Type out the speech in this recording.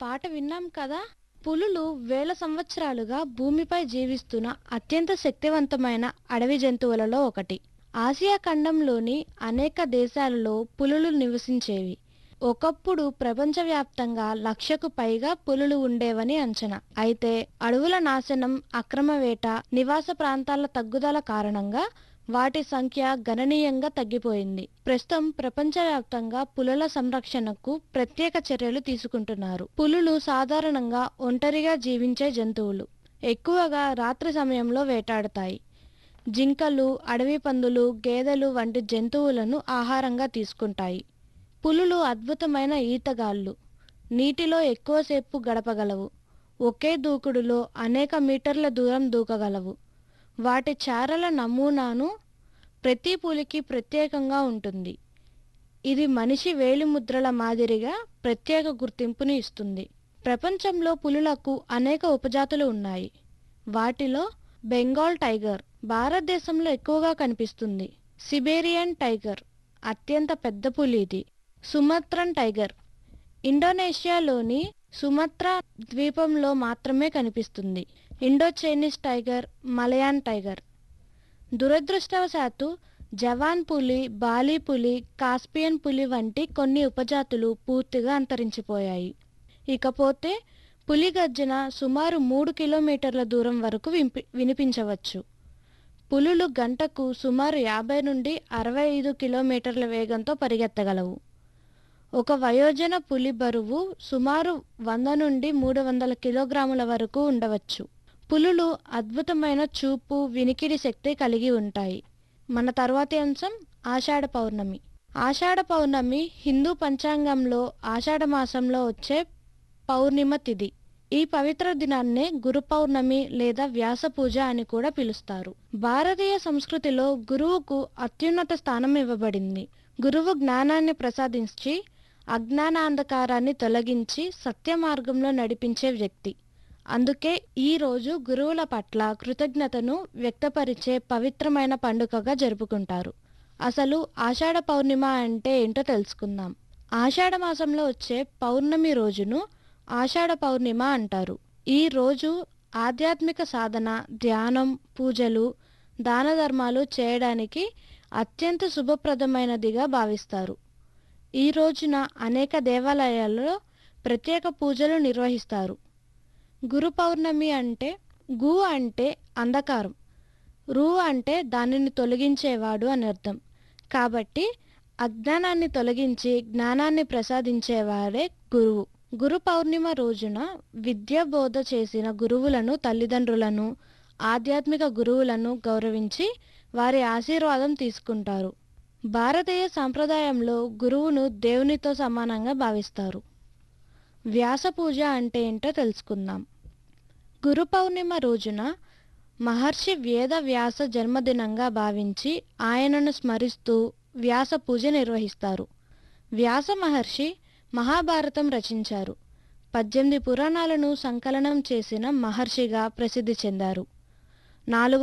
పాట విన్నాం కదా పులులు వేల సంవత్సరాలుగా భూమిపై జీవిస్తున్న అత్యంత శక్తివంతమైన అడవి జంతువులలో ఒకటి ఆసియా ఖండంలోని అనేక దేశాలలో పులులు నివసించేవి ఒకప్పుడు ప్రపంచవ్యాప్తంగా లక్షకు పైగా పులులు ఉండేవని అంచనా అయితే అడవుల నాశనం అక్రమ వేట నివాస ప్రాంతాల తగ్గుదల కారణంగా వాటి సంఖ్య గణనీయంగా తగ్గిపోయింది ప్రస్తుతం ప్రపంచవ్యాప్తంగా పులుల సంరక్షణకు ప్రత్యేక చర్యలు తీసుకుంటున్నారు పులులు సాధారణంగా ఒంటరిగా జీవించే జంతువులు ఎక్కువగా రాత్రి సమయంలో వేటాడతాయి జింకలు అడవి పందులు గేదెలు వంటి జంతువులను ఆహారంగా తీసుకుంటాయి పులులు అద్భుతమైన ఈతగాళ్ళు నీటిలో ఎక్కువసేపు గడపగలవు ఒకే దూకుడులో అనేక మీటర్ల దూరం దూకగలవు వాటి చారల నమూనాను ప్రతి పులికి ప్రత్యేకంగా ఉంటుంది ఇది మనిషి వేలిముద్రల మాదిరిగా ప్రత్యేక గుర్తింపుని ఇస్తుంది ప్రపంచంలో పులులకు అనేక ఉపజాతులు ఉన్నాయి వాటిలో బెంగాల్ టైగర్ భారతదేశంలో ఎక్కువగా కనిపిస్తుంది సిబేరియన్ టైగర్ అత్యంత పెద్ద పులి ఇది సుమత్రన్ టైగర్ ఇండోనేషియాలోని సుమత్రా ద్వీపంలో మాత్రమే కనిపిస్తుంది Indo Chinese tiger Malayan tiger దురదృష్టవశాత్తు జవాన్ పులి బాలి పులి కాస్పియన్ పులి వంటి కొన్ని ఉపజాతులు పూర్తిగా అంతరించిపోయాయి ఇకపోతే పులి గర్జన సుమారు మూడు కిలోమీటర్ల దూరం వరకు వింపి వినిపించవచ్చు పులులు గంటకు సుమారు యాభై నుండి అరవై ఐదు కిలోమీటర్ల వేగంతో పరిగెత్తగలవు ఒక వయోజన పులి బరువు సుమారు వంద నుండి మూడు వందల కిలోగ్రాముల వరకు ఉండవచ్చు పులులు అద్భుతమైన చూపు వినికిడి శక్తి కలిగి ఉంటాయి మన తర్వాతి అంశం ఆషాఢ పౌర్ణమి ఆషాఢ పౌర్ణమి హిందూ పంచాంగంలో ఆషాఢ మాసంలో వచ్చే పౌర్ణిమ తిథి ఈ పవిత్ర దినాన్నే గురు పౌర్ణమి లేదా వ్యాస పూజ అని కూడా పిలుస్తారు భారతీయ సంస్కృతిలో గురువుకు అత్యున్నత స్థానం ఇవ్వబడింది గురువు జ్ఞానాన్ని ప్రసాదించి అజ్ఞానాంధకారాన్ని తొలగించి సత్య మార్గంలో నడిపించే వ్యక్తి అందుకే ఈ రోజు గురువుల పట్ల కృతజ్ఞతను వ్యక్తపరిచే పవిత్రమైన పండుగగా జరుపుకుంటారు అసలు ఆషాఢ పౌర్ణిమ అంటే ఏంటో తెలుసుకుందాం ఆషాఢ మాసంలో వచ్చే పౌర్ణమి రోజును ఆషాఢ పౌర్ణిమ అంటారు ఈ రోజు ఆధ్యాత్మిక సాధన ధ్యానం పూజలు దాన ధర్మాలు చేయడానికి అత్యంత శుభప్రదమైనదిగా భావిస్తారు ఈ రోజున అనేక దేవాలయాల్లో ప్రత్యేక పూజలు నిర్వహిస్తారు గురు పౌర్ణమి అంటే గు అంటే అంధకారం రు అంటే దానిని తొలగించేవాడు అని అర్థం కాబట్టి అజ్ఞానాన్ని తొలగించి జ్ఞానాన్ని ప్రసాదించేవాడే గురువు గురు పౌర్ణిమ రోజున విద్య బోధ చేసిన గురువులను తల్లిదండ్రులను ఆధ్యాత్మిక గురువులను గౌరవించి వారి ఆశీర్వాదం తీసుకుంటారు భారతీయ సాంప్రదాయంలో గురువును దేవునితో సమానంగా భావిస్తారు వ్యాస పూజ అంటే ఏంటో తెలుసుకుందాం గురు పౌర్ణిమ రోజున మహర్షి వేద వ్యాస జన్మదినంగా భావించి ఆయనను స్మరిస్తూ వ్యాస పూజ నిర్వహిస్తారు వ్యాస మహర్షి మహాభారతం రచించారు పద్దెనిమిది పురాణాలను సంకలనం చేసిన మహర్షిగా ప్రసిద్ధి చెందారు నాలుగు